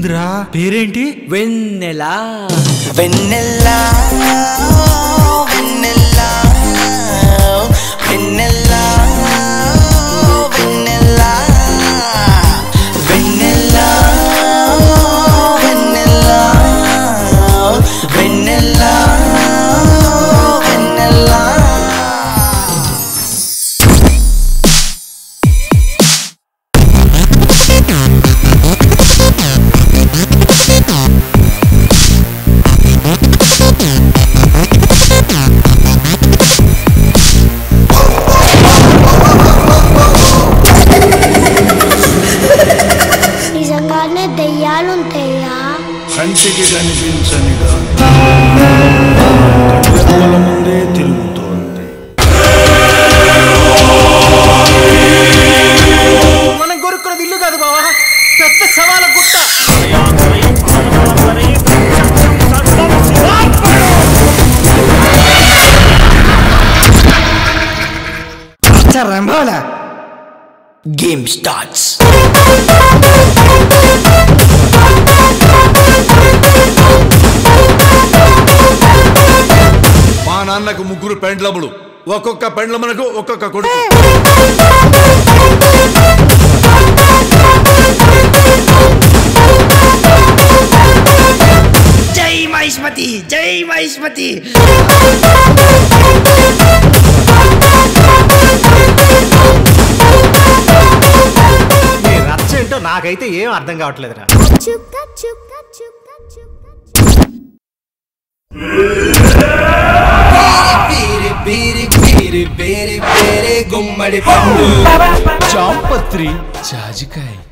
ఏంట్రా పేరేంటి వెన్నెలా వెన్నెల్లా వెన్నెల్లా వెన్నెల్లా వెన్నెల్లా వెన్నెల్లా వెన్నెల్లా వెన్నెల్లా వెన్నెల్లా నిజంగానే దెయ్యాలుంటాయా కంటికి కనిపించని గాలి కళ్ళ ముందే తిరుగుతోంది మనం కొరుక్కున్నది ఇల్లు కాదు బావా పెద్ద సవాల గుట్ట రంభాలా గేమ్ స్టార్ట్స్ మా నాన్నకు ముగ్గురు పెండ్లములు ఒక్కొక్క పెండ్లమునకు ఒక్కొక్క కొడుకు జై మహిష్మతి జై మహిష్మతి నీ రచ్చ ఏంటో నాకైతే ఏం అర్థం కావట్లేదురా చుక్క చుక్క చుక్క చుక్క బీరి బీరి బీరి బీరి బీరి గుమ్మడి పండు చాంపత్రి జాజికాయ